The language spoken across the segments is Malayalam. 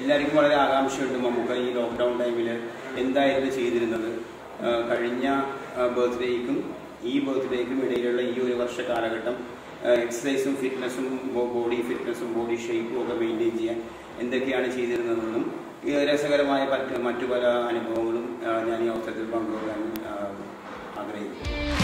എല്ലാവർക്കും വളരെ ആകാംക്ഷയുണ്ട് നമുക്ക് ഈ ലോക്ക്ഡൗൺ ടൈമിൽ എന്തായിരുന്നു ചെയ്തിരുന്നത് ആ, കഴിഞ്ഞ ബർത്ത്ഡേക്കും ഈ ബർത്ത്ഡേക്കും ഇടയിലുള്ള ഈ ഒരു വർഷ കാലഘട്ടം എക്സസൈസും ഫിറ്റ്നസ്സും ബോഡി ഫിറ്റ്നസ്സും ബോഡി ഷേപ്പും ഒക്കെ മെയിൻറ്റെയിൻ ചെയ്യാൻ എന്തൊക്കെയാണ് ചെയ്തിരുന്നതെന്നും ഈ രസകരമായ പറ്റ് മറ്റു പല അനുഭവങ്ങളും ആ, ഞാൻ ഈ അവസരത്തിൽ പങ്കുവെക്കാൻ ആ, ആഗ്രഹിക്കുന്നു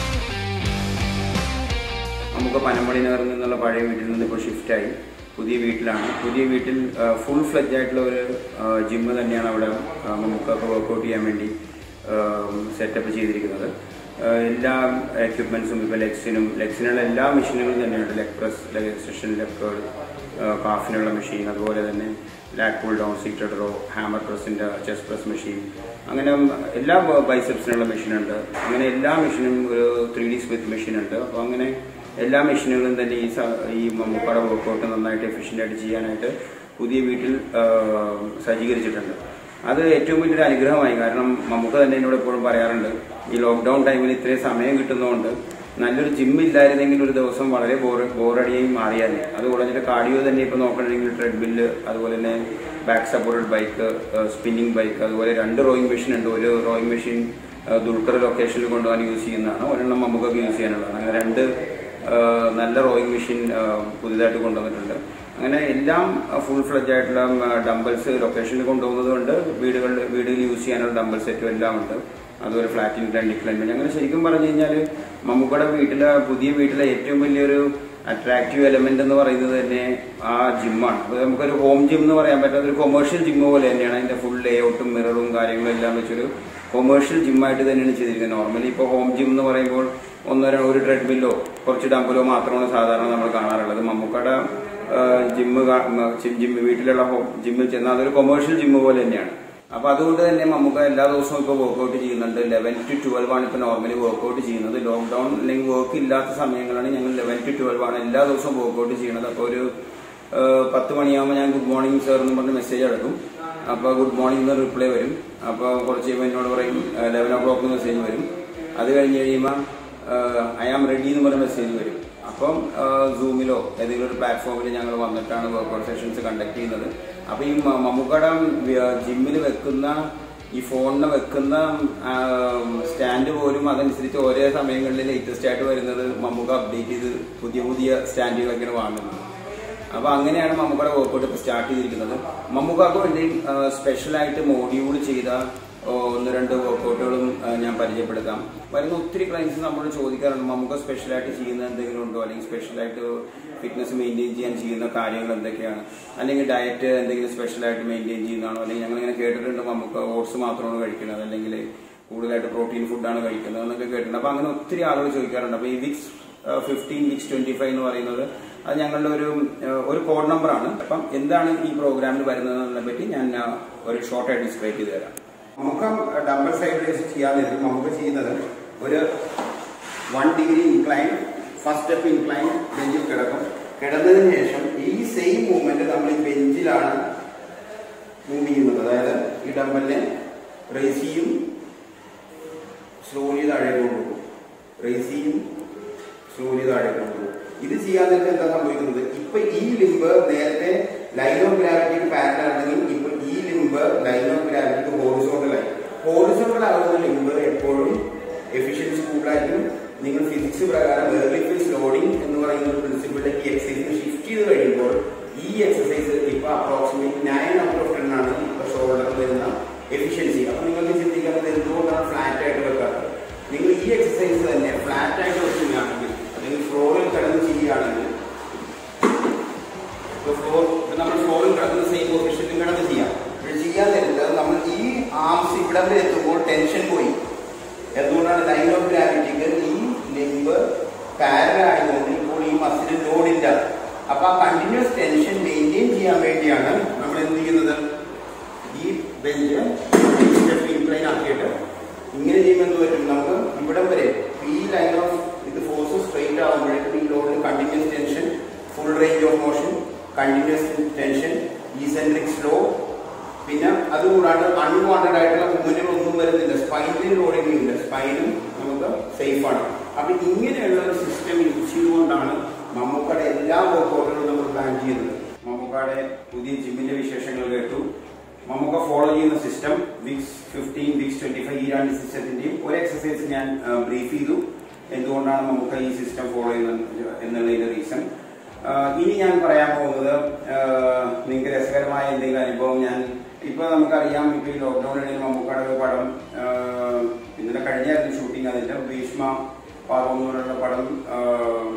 നമുക്ക് പനമ്പള്ളി നഗറിൽ നിന്നുള്ള പഴയ വീട്ടിൽ നിന്ന് ഇപ്പോൾ ഷിഫ്റ്റായി പുതിയ വീട്ടിലാണ് പുതിയ വീട്ടിൽ ഫുൾ ഫ്ലെജ് ആയിട്ടുള്ള ഒരു ജിമ്മ് തന്നെയാണ് അവിടെ ആ, നമുക്കൊക്കെ വർക്കൗട്ട് ചെയ്യാൻ വേണ്ടി സെറ്റപ്പ് ചെയ്തിരിക്കുന്നത് ആ, എല്ലാ എക്യുപ്മെൻസും ഇപ്പോൾ ലെഗ്സിനും ലെഗ്സിനുള്ള എല്ലാ മെഷീനുകളും തന്നെയുണ്ട് ലെഗ് പ്രസ് ലെഗ് സെഷൻ ലെഗ് കേൾ കാഫിനുള്ള മെഷീൻ അതുപോലെ തന്നെ lat pull down seated row hammer പ്രസിൻ്റെ ചെസ്റ്റ് പ്രസ് മെഷീൻ അങ്ങനെ എല്ലാ ബൈസെപ്സിനുള്ള മെഷീനുണ്ട് അങ്ങനെ എല്ലാ മെഷീനും ഒരു ത്രീ ഡി സ്മിത്ത് മെഷീൻ ഉണ്ട് അപ്പോൾ അങ്ങനെ എല്ലാ മെഷീനുകളും തന്നെ ഈ സ- ഈ മമ്മൂക്കയുടെ വർക്കൗട്ട് നന്നായിട്ട് എഫിഷ്യൻ്റ് ആയിട്ട് ചെയ്യാനായിട്ട് പുതിയ വീട്ടിൽ ആ, സജ്ജീകരിച്ചിട്ടുണ്ട് അത് ഏറ്റവും വലിയൊരു അനുഗ്രഹമായി കാരണം മമ്മൂക്ക തന്നെ എന്നോട് എപ്പോഴും പറയാറുണ്ട് ഈ ലോക്ക്ഡൗൺ ടൈമിൽ ഇത്രയും സമയം കിട്ടുന്നതുകൊണ്ട് നല്ലൊരു ജിം ഇല്ലായിരുന്നെങ്കിൽ ഒരു ദിവസം വളരെ ബോർ ബോറടിയായി മാറിയാലേ അത് കുറഞ്ഞിട്ട് കാർഡിയോ തന്നെ ഇപ്പോൾ നോക്കണമെങ്കിൽ ട്രെഡ്മില്ല് അതുപോലെ തന്നെ back supported bike spinning bike അതുപോലെ രണ്ട് റോയിങ് മെഷീൻ ഉണ്ട് ഒരു റോയിങ് മെഷീൻ ദുൽഖർ ലൊക്കേഷനിൽ കൊണ്ടുപോകാൻ യൂസ് ചെയ്യുന്നതാണ് ഒരെണ്ണം നമുക്കൊക്കെ യൂസ് ചെയ്യാനുള്ളതാണ് അങ്ങനെ രണ്ട് ആ, നല്ല റോയിങ് മെഷീൻ ആ, പുതിയതായിട്ട് കൊണ്ടുവന്നിട്ടുണ്ട് അങ്ങനെ എല്ലാം ഫുൾ ഫ്ലജ് ആയിട്ടുള്ള ഡംബൽസ് ലൊക്കേഷനിൽ കൊണ്ടുപോകുന്നതുകൊണ്ട് വീടുകളിൽ വീടുകളിൽ യൂസ് ചെയ്യാനുള്ള ഡംബൽ സെറ്റും എല്ലാം ഉണ്ട് അതുപോലെ ഫ്ലാറ്റ് ഇൻക്ലൈൻ ഡിക്ലൈൻമെന്റ് അങ്ങനെ ശരിക്കും പറഞ്ഞു കഴിഞ്ഞാൽ മമ്മൂക്കയുടെ വീട്ടിലെ പുതിയ വീട്ടിലെ ഏറ്റവും വലിയൊരു അട്രാക്റ്റീവ് എലമെന്റ് എന്ന് പറയുന്നത് തന്നെ ആ ജിമ്മാണ് അപ്പോൾ നമുക്കൊരു ഹോം ജിം എന്ന് പറയാൻ പറ്റാത്ത ഒരു കൊമേഴ്ഷ്യൽ ജിം പോലെ തന്നെയാണ് അതിന്റെ ഫുൾ ലേഔട്ടും മിററും കാര്യങ്ങളും എല്ലാം വെച്ചൊരു കൊമേഴ്ഷ്യൽ ജിമ്മായിട്ട് തന്നെയാണ് ചെയ്തിരിക്കുന്നത് നോർമലി ഇപ്പോൾ ഹോം ജിം എന്ന് പറയുമ്പോൾ ഒന്നോ രണ്ടോ ഒരു ട്രെഡ്മില്ലോ കുറച്ച് ഡംബലോ മാത്രമാണ് സാധാരണ നമ്മൾ കാണാറുള്ളത് മമ്മൂക്കയുടെ ജിമ്മ് ജിമ്മ് വീട്ടിലുള്ള ഹോം ജിമ്മിൽ ചെന്നാൽ അതൊരു കൊമേഴ്ഷ്യൽ ജിമ്മ് പോലെ തന്നെയാണ് അപ്പൊ അതുകൊണ്ട് തന്നെ നമുക്ക് എല്ലാ ദിവസവും ഇപ്പോൾ വർക്കൗട്ട് ചെയ്യുന്നുണ്ട് ലെവൻ ടു ട്വൽവ് ആണ് ഇപ്പോൾ നോർമലി വർക്കൗട്ട് ചെയ്യുന്നത് ലോക്ക്ഡൌൺ അല്ലെങ്കിൽ വർക്ക് ഇല്ലാത്ത സമയങ്ങളാണ് ഞങ്ങൾ ലെവൻ ടു ട്വൽവ് ആണ് എല്ലാ ദിവസവും വർക്കൗട്ട് ചെയ്യുന്നത് അപ്പോൾ ഒരു ആ, പത്ത് മണിയാകുമ്പോൾ ഞാൻ ഗുഡ് മോർണിംഗ് സാർ എന്ന് പറഞ്ഞ് മെസ്സേജ് അടക്കും അപ്പോൾ ഗുഡ് മോർണിംഗ് എന്ന് റിപ്ലൈ വരും അപ്പോൾ കുറച്ച് കഴിയുമ്പോൾ എന്നോട് പറയും ലെവൻ ഓ ക്ലോക്ക് മെസ്സേജ് വരും അത് കഴിഞ്ഞ് കഴിയുമ്പോൾ ഐ ആം റെഡി എന്ന് പറഞ്ഞ മെസ്സേജ് വരും അപ്പം സൂമിലോ ഏതെങ്കിലും ഒരു പ്ലാറ്റ്ഫോമിൽ ഞങ്ങൾ വന്നിട്ടാണ് വർക്കൗട്ട് സെഷൻസ് കണ്ടക്ട് ചെയ്യുന്നത് അപ്പൊ ഈ മ- മമ്മൂക്കയുടെ ജിമ്മിൽ വെക്കുന്ന ഈ ഫോണിന് വെക്കുന്ന സ്റ്റാൻഡ് പോലും അതനുസരിച്ച് ഓരോ സമയങ്ങളിൽ ലേറ്റസ്റ്റ് ആയിട്ട് വരുന്നത് മമ്മൂക്ക അപ്ഡേറ്റ് ചെയ്ത് പുതിയ പുതിയ സ്റ്റാൻഡുകളൊക്കെയാണ് വാങ്ങുന്നത് അപ്പൊ അങ്ങനെയാണ് മമ്മൂക്കയുടെ വർക്കൗട്ട് ഇപ്പൊ സ്റ്റാർട്ട് ചെയ്തിരിക്കുന്നത് മമ്മൂക്കാക്ക് വേണ്ടി സ്പെഷ്യലായിട്ട് മോഡ്യൂൾ ചെയ്ത ആ, ഒന്ന് രണ്ട് വർക്കൗട്ടുകളും ആ, ഞാൻ പരിചയപ്പെടുത്താം വരുന്ന ഒത്തിരി ക്ലയൻസ് നമ്മളോട് ചോദിക്കാറുണ്ട് മമ്മൂക്ക സ്പെഷ്യലായിട്ട് ചെയ്യുന്ന എന്തെങ്കിലും ഉണ്ടോ അല്ലെങ്കിൽ സ്പെഷ്യലായിട്ട് ഫിറ്റ്നസ് മെയിൻറ്റെയിൻ ചെയ്യാൻ ചെയ്യുന്ന കാര്യങ്ങൾ എന്തൊക്കെയാണ് അല്ലെങ്കിൽ ഡയറ്റ് എന്തെങ്കിലും സ്പെഷ്യലായിട്ട് മെയിൻറ്റെയിൻ ചെയ്യുന്നതാണോ അല്ലെങ്കിൽ ഞങ്ങൾ ഇങ്ങനെ കേട്ടിട്ടുണ്ട് മമ്മൂക്ക ഓട്സ് മാത്രമാണ് കഴിക്കുന്നത് അല്ലെങ്കിൽ കൂടുതലായിട്ട് പ്രോട്ടീൻ ഫുഡാണ് കഴിക്കുന്നത് എന്നൊക്കെ കേട്ടിട്ടുണ്ട് അപ്പൊ അങ്ങനെ ഒത്തിരി ആളുകൾ ചോദിക്കാറുണ്ട് അപ്പൊ ഈ weeks fifteen weeks twenty five എന്ന് പറയുന്നത് അത് ഞങ്ങളുടെ ഒരു ആ, ഒരു കോഡ് നമ്പറാണ് അപ്പം എന്താണ് ഈ പ്രോഗ്രാമിൽ വരുന്നതെന്നെ പറ്റി ഞാൻ ആ, ഒരു ഷോർട്ടായിട്ട് ഡിസ്ക്രൈബ് ചെയ്ത് തരാം നമുക്ക് ഡബിൾ സൈഡ് റേസ് ചെയ്യാൻ നേരത്ത് നമുക്ക് ചെയ്യുന്നത് ഒരു one degree incline first step incline ബെഞ്ചിൽ കിടക്കും കിടന്നതിന് ശേഷം ഈ സെയിം മൂവ്മെന്റ് നമ്മൾ ഈ ബെഞ്ചിലാണ് മൂവ് ചെയ്യുന്നത് അതായത് ഈ ഡമ്പലിനെ റേസ് ചെയ്യും സ്ലോലി താഴെ കൊണ്ടുപോകും റേസ് ചെയ്യും സ്ലോലി താഴെ കൊണ്ടുപോകും ഇത് ചെയ്യാൻ നേരത്തെ എന്താ സംഭവിക്കുന്നത് ഇപ്പൊ ഈ ലിംബ് നേരത്തെ ലൈൻ ഓഫ് ഗ്രാവിറ്റിക്ക് പാരൽ ആണെങ്കിൽ ഇപ്പൊ ഈ ലിംബ് ലൈൻ ഓഫ് ഗ്രാവിറ്റിക്ക് ഹോറിസോണ്ടലായി ഹോറിസോണ്ടൽ ആകുന്ന ലിംബ് എപ്പോഴും എഫിഷ്യൻസി കൂടുതലായിരിക്കും നിങ്ങൾ ഫിസിക്സ് പ്രകാരം ഏർലി ഫേസ് ലോഡിംഗ് എന്ന് പറയുന്ന ഒരു പ്രിൻസിപ്പിളിലേക്ക് ഈ എക്സസൈസ് ഷിഫ്റ്റ് ചെയ്ത് കഴിയുമ്പോൾ ഈ എക്സസൈസ് ഇപ്പൊ approximate nine out of ten ആണ് ഇപ്പൊ ഷോൾഡറിൽ വരുന്ന എഫിഷ്യൻസി അപ്പൊ നിങ്ങൾക്ക് ചിന്തിക്കുന്നത് എന്തുകൊണ്ടാണ് ഫ്ലാറ്റ് ആയിട്ട് വെക്കാത്തത് നിങ്ങൾ ഈ എക്സസൈസ് തന്നെ ഫ്ലാറ്റ് ആയിട്ട് വെക്കുകയാണെങ്കിൽ അല്ലെങ്കിൽ ഫ്ലോറിൽ കിടന്ന് ചെയ്യുകയാണെങ്കിൽ ഫ്ലോർ നമ്മൾ ഫ്ലോറിൽ കിടക്കുന്ന സെയിം പൊസിഷനിൽ കിടന്ന് ചെയ്യാം പക്ഷെ ചെയ്യാൻ നേരത്ത് നമ്മൾ ഈ ആംസ് ഇവിടെ വരെ എത്തുമ്പോൾ ടെൻഷൻ പോയി എന്തുകൊണ്ടാണ് ലൈൻ ഓഫ് ഗ്രാവിറ്റിക്ക് ഈ ലിംബ് പാരൽ ആയതുകൊണ്ട് ഇപ്പോൾ ഈ മസിൽ ലോഡില്ല അപ്പൊ ആ കണ്ടിന്യൂസ് ടെൻഷൻ മെയിൻറ്റെയിൻ ചെയ്യാൻ വേണ്ടിയാണ് നമ്മൾ എന്ത് ചെയ്യുന്നത് ഈ ബെഞ്ച് സ്റ്റെപ്പ് ഇൻക്ലൈൻ ആക്കിയിട്ട് ഇങ്ങനെ ചെയ്യുമ്പോൾ എന്ത് പറ്റും നമുക്ക് ഇവിടം വരെ ഈ ലൈൻ ഓഫ് ഇത് ഫോഴ്സ് സ്ട്രെയിറ്റ് ആകുമ്പോഴേക്കും ഈ ലോഡിൽ continuous tension full range of motion continuous tension eccentric slow പിന്നെ അതുകൂടാണ്ട് അൺവാണ്ടഡ് ആയിട്ടുള്ള മൂവ്മെന്റുകൾ ഒന്നും വരുന്നില്ല സ്പൈനിൽ ലോഡിംഗ് ഇല്ല സ്പൈനും നമുക്ക് സേഫ് ആണ് അപ്പൊ ഇങ്ങനെയുള്ള ഒരു സിസ്റ്റം യൂസ് ചെയ്തുകൊണ്ടാണ് മമ്മൂക്കയുടെ എല്ലാ വർക്കൗട്ടുകളും നമ്മൾ പ്ലാൻ ചെയ്യുന്നത് മമ്മൂക്കയുടെ പുതിയ ജിമ്മിന്റെ വിശേഷങ്ങൾ കേട്ടു നമുക്ക് ഫോളോ ചെയ്യുന്ന system weeks fifteen weeks twenty five ഈ രണ്ട് സിസ്റ്റത്തിന്റെയും ഒരു എക്സസൈസ് ഞാൻ ബ്രീഫ് ചെയ്തു എന്തുകൊണ്ടാണ് നമുക്ക് ഈ സിസ്റ്റം ഫോളോ ചെയ്യുന്നത് എന്നുള്ളതിന്റെ റീസൺ ഇനി ഞാൻ പറയാൻ പോകുന്നത് നിങ്ങൾക്ക് രസകരമായ എന്തെങ്കിലും അനുഭവം ഞാൻ ഇപ്പൊ നമുക്കറിയാം ഇപ്പൊ ഈ ലോക്ക്ഡൌണിൽ മമ്മൂക്കാട് ഒരു പടം ആഹ് ഇന്നലെ കഴിഞ്ഞായിരുന്നു ഷൂട്ടിംഗ് അതിന്റെ ഭീഷ്മ പാർവം എന്ന് പറയുന്ന പടം ആഹ്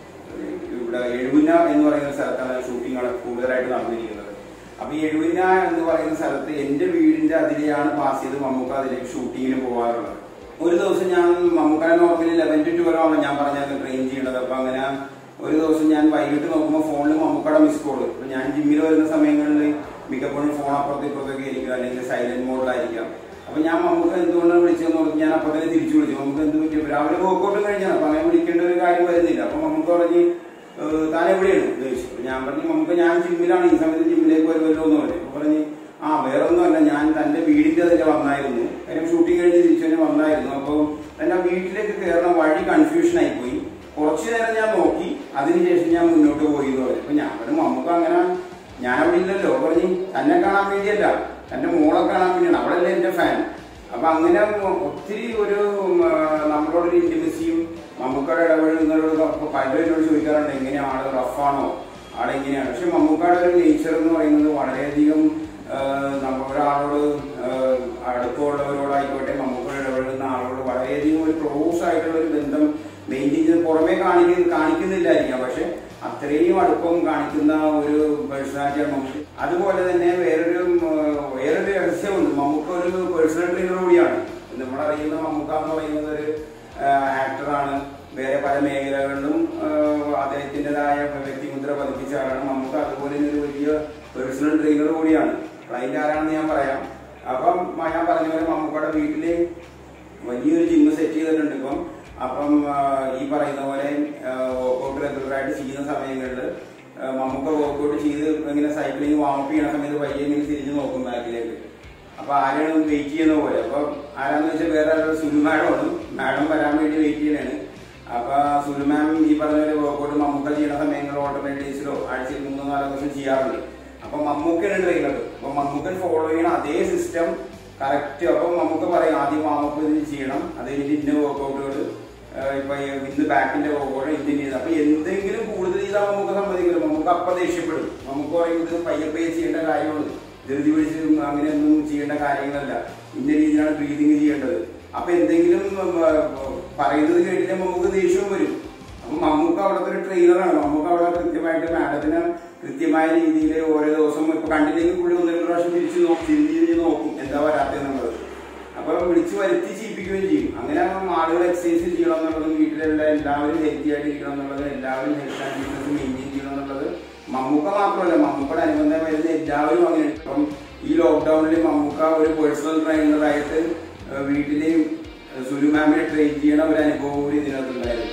ഇവിടെ എഴുവിന എന്ന് പറയുന്ന സ്ഥലത്താണ് ഷൂട്ടിംഗ് കൂടുതലായിട്ട് നടന്നിരിക്കുന്നത് അപ്പൊ ഈ എഴുവിന എന്ന് പറയുന്ന സ്ഥലത്ത് എന്റെ വീടിന്റെ അതിലെയാണ് പാസ് ചെയ്ത് മമ്മൂക്ക അതിലേക്ക് ഷൂട്ടിങ്ങിന് പോകാറുള്ളത് ഒരു ദിവസം ഞാൻ മമ്മൂക്കാനെ നോർമലി ലെവൻ ടു ട്വൽവ് ആണ് ഞാൻ പറഞ്ഞത് ട്രെയിൻ ചെയ്യണത് അപ്പൊ അങ്ങനെ ഒരു ദിവസം ഞാൻ വൈകിട്ട് നോക്കുമ്പോൾ ഫോണിൽ മമ്മൂക്കയുടെ മിസ് കോള് അപ്പൊ ഞാൻ ജിമ്മിൽ വരുന്ന സമയങ്ങളിൽ മിക്കപ്പോഴും ഫോൺ അപ്പുറത്ത് ഇപ്പുറത്തൊക്കെ ആയിരിക്കും അല്ലെങ്കിൽ സൈലന്റ് മോഡിലായിരിക്കാം അപ്പൊ ഞാൻ നമുക്ക് എന്തുകൊണ്ടാണ് വിളിച്ചതെന്ന് നോക്കി ഞാൻ അപ്പൊ തന്നെ തിരിച്ചു വിളിച്ചു നമുക്ക് എന്ത് പറ്റും രാവിലെ വർക്കൗട്ടും കഴിഞ്ഞാൽ അപ്പൊ അങ്ങനെ വിളിക്കേണ്ട ഒരു കാര്യം വരുന്നില്ല അപ്പൊ നമുക്ക് പറഞ്ഞ് ഏഹ് താൻ എവിടെയാണ് ചോദിച്ചു അപ്പൊ ഞാൻ പറഞ്ഞു നമുക്ക് ഞാൻ ജിമ്മിലാണ് ഈ സമയത്ത് ജിമ്മിലേക്ക് വരുമല്ലോ എന്ന് പറഞ്ഞു അപ്പൊ പറഞ്ഞ് ആ വേറെ ഒന്നുമല്ല ഞാൻ തന്റെ വീടിന്റെ അതിൽ വന്നായിരുന്നു കാര്യം ഷൂട്ടിംഗ് കഴിഞ്ഞ് തിരിച്ചു തന്നെ വന്നായിരുന്നു അപ്പൊ തന്റെ വീട്ടിലേക്ക് കയറുന്ന വഴി കൺഫ്യൂഷൻ ആയി പോയി കുറച്ചു നേരം ഞാൻ നോക്കി അതിനുശേഷം ഞാൻ മുന്നോട്ട് പോയി എന്ന് പറഞ്ഞു അപ്പൊ ഞാൻ പറഞ്ഞു നമുക്ക് അങ്ങനെ ഞാൻ അവിടെ ഇല്ലല്ലോ പറഞ്ഞു തന്നെ കാണാൻ വേണ്ടിയല്ല തന്റെ മോളെ കാണാൻ വേണ്ടിയാണ് അവളല്ലേ എന്റെ ഫാൻ അപ്പൊ അങ്ങനെ ഒത്തിരി ഒരു ഉം, ആ, നമ്മളോടൊരു ഇന്റിമസിയും മമ്മൂക്കാട് ഇടപെടുന്നവരോട് അപ്പൊ പലരും എന്നോട് ചോദിക്കാറുണ്ട് എങ്ങനെയാണ് ആള് റഫാണോ ആളെങ്ങനെയാണ് പക്ഷെ മമ്മൂക്കാട് ഒരു നേച്ചർ എന്ന് പറയുന്നത് വളരെയധികം ആ, നമ്മ ഒരാളോട് ആ, അടുപ്പമുള്ളവരോടായിക്കോട്ടെ മമ്മൂക്കാട് ഇടപെടുന്ന ആളോട് വളരെയധികം ഒരു ക്ലോസ് ആയിട്ടുള്ള ഒരു ബന്ധം മെയിൻറ്റെയിൻ ചെയ്ത് പുറമേ കാണിക്കുന്ന കാണിക്കുന്നില്ലായിരിക്കാം പക്ഷെ അത്രയും അടുപ്പം കാണിക്കുന്ന ഒരു പേഴ്സണാലിറ്റിയാണ് മമ്മൂട്ടി അതുപോലെ തന്നെ വേറൊരു ഉം, വേറൊരു രഹസ്യമുണ്ട് മമ്മൂക്ക ഒരു പേഴ്സണൽ ട്രെയിനർ കൂടിയാണ് നമ്മളറിയുന്ന മമ്മൂക്ക എന്ന് പറയുന്നത് ഒരു ആക്ടറാണ് വേറെ പല മേഖലകളിലും ആ, അദ്ദേഹത്തിൻ്റെതായ വ്യക്തിമുദ്ര പതിപ്പിച്ച ആളാണ് മമ്മൂക്ക അതുപോലെ തന്നെ ഒരു വലിയ പേഴ്സണൽ ട്രെയിനർ കൂടിയാണ് ക്ലൈന്റ് ആരാണെന്ന് ഞാൻ പറയാം അപ്പം ഞാൻ പറഞ്ഞ പോലെ മമ്മൂക്കയുടെ വീട്ടില് വലിയൊരു ജിമ്മ് സെറ്റ് ചെയ്തിട്ടുണ്ട് ഇപ്പം അപ്പം ആ, ഈ പറയുന്ന പോലെ വർക്കൗട്ട് റെഗുലറായിട്ട് ചെയ്യുന്ന സമയങ്ങളിൽ മമ്മൂക്ക വർക്കൗട്ട് ചെയ്ത് ഇങ്ങനെ സൈക്ലിംഗ് വാമപ്പ് ചെയ്യുന്ന സമയത്ത് പയ്യെ ഇങ്ങനെ തിരിഞ്ഞു നോക്കും ബാക്കിലേക്ക് അപ്പൊ ആരാണ് വെയിറ്റ് ചെയ്യുന്ന പോലെ അപ്പൊ ആരാന്ന് വെച്ചാൽ വേറെ ആരോ സുലു മാഡമാണ് മാഡം വരാൻ വേണ്ടി വെയിറ്റ് ചെയ്യണാണ് അപ്പൊ സുലു മാം ഈ പറഞ്ഞ പോലെ വർക്കൗട്ട് മമ്മൂക്ക ചെയ്യുന്ന സമയങ്ങളിൽ ഓൾട്ടർനേറ്റ് ഡേയ്സിലോ ആഴ്ചയിൽ മൂന്നോ നാലോ ദിവസം ചെയ്യാറുണ്ട് അപ്പൊ മമ്മൂക്കയാണ് ട്രെയിനർ അപ്പൊ മമ്മൂക്കൻ ഫോളോ ചെയ്യണ അതേ സിസ്റ്റം കറക്റ്റ് അപ്പൊ നമുക്ക് പറയാം ആദ്യം വാമപ്പ് ഇതിന് ചെയ്യണം അത് കഴിഞ്ഞിട്ട് ഇന്ന വർക്കൗട്ടുകൾ ഇപ്പൊ ഇന്ന് ബാക്കിന്റെ വർക്കൗട്ട് ഇന്ത്യൻ ചെയ്യുന്നത് അപ്പൊ എന്തെങ്കിലും കൂടുതൽ ചെയ്താൽ നമുക്ക് സമ്മതിക്കില്ല നമുക്ക് അപ്പൊ ദേഷ്യപ്പെടും നമുക്ക് പറയും ഇത് പയ്യെ പയ്യെ ചെയ്യേണ്ട കാര്യമുള്ളൂ ധൃതി പിടിച്ച് അങ്ങനെയൊന്നും ചെയ്യേണ്ട കാര്യങ്ങളല്ല ഇന്ന രീതിയിലാണ് ബ്രീതിങ് ചെയ്യേണ്ടത് അപ്പൊ എന്തെങ്കിലും ഉം, ആ, പറയുന്നത് കേട്ടിട്ട് നമുക്ക് ദേഷ്യവും വരും അപ്പൊ മമ്മൂക്ക് അവിടുത്തെ ഒരു ട്രെയിനറാണ് മമ്മൂക്ക് അവിടെ കൃത്യമായിട്ട് മാഡത്തിന് കൃത്യമായ രീതിയിൽ ഓരോ ദിവസം ഇപ്പൊ കണ്ടില്ലെങ്കിൽ പുള്ളി ഒന്ന് രണ്ട് പ്രാവശ്യം തിരിച്ച് നോക്കി തിരിഞ്ഞ് തിരിഞ്ഞ് നോക്കും എന്താ വരാത്തെന്നുള്ളത് അപ്പൊ വിളിച്ച് വരുത്തി ചെയ്യിപ്പിക്കുകയും ചെയ്യും അങ്ങനെ ആളുകൾ എക്സസൈസ് ചെയ്യണം എന്നുള്ളതും വീട്ടിലുള്ള എല്ലാവരും ഹെൽത്തി ആയിട്ട് ഇരിക്കണം എന്നുള്ളത് എല്ലാവരും ഹെൽത്ത് ആൻഡ് ഫിറ്റ്നസ് മെയിൻറ്റെയിൻ ചെയ്യണം എന്നുള്ളത് മമ്മൂക്ക മാത്രമല്ല മമ്മൂക്കയുടെ അനുബന്ധം വരുന്ന എല്ലാവരും അങ്ങനെയാണ് ഇപ്പം ഈ ലോക്ക്ഡൌണിൽ മമ്മൂക്ക ഒരു പേഴ്സണൽ ട്രെയിനറായിട്ട് വീട്ടിലെ സുലു മാമിനെ ട്രെയിൻ ചെയ്യണ ഒരു അനുഭവം കൂടി ഇതിനകത്തുണ്ടായിരുന്നു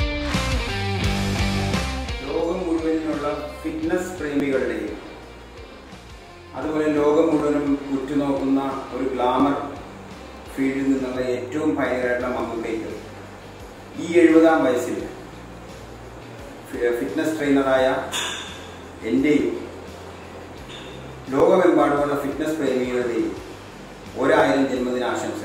ലോകം മുഴുവനുള്ള ഫിറ്റ്നസ് പ്രേമികളുടെയും അതുപോലെ ലോകം മുഴുവനും ഉറ്റുനോക്കുന്ന ഒരു ഗ്ലാമർ ഫീൽഡിൽ നിന്നുള്ള ഏറ്റവും ഭയങ്കരമായിട്ടുള്ള മമ്മൂക്കയ്ക്ക് ഈ എഴുപതാം വയസ്സിൽ ഫി- ഫിറ്റ്നസ് ട്രെയിനറായ എൻ്റെയും ലോകമെമ്പാടുമുള്ള ഫിറ്റ്നസ് പ്രേമികളുടെയും ഒരായിരം ജന്മദിനാശംസകൾ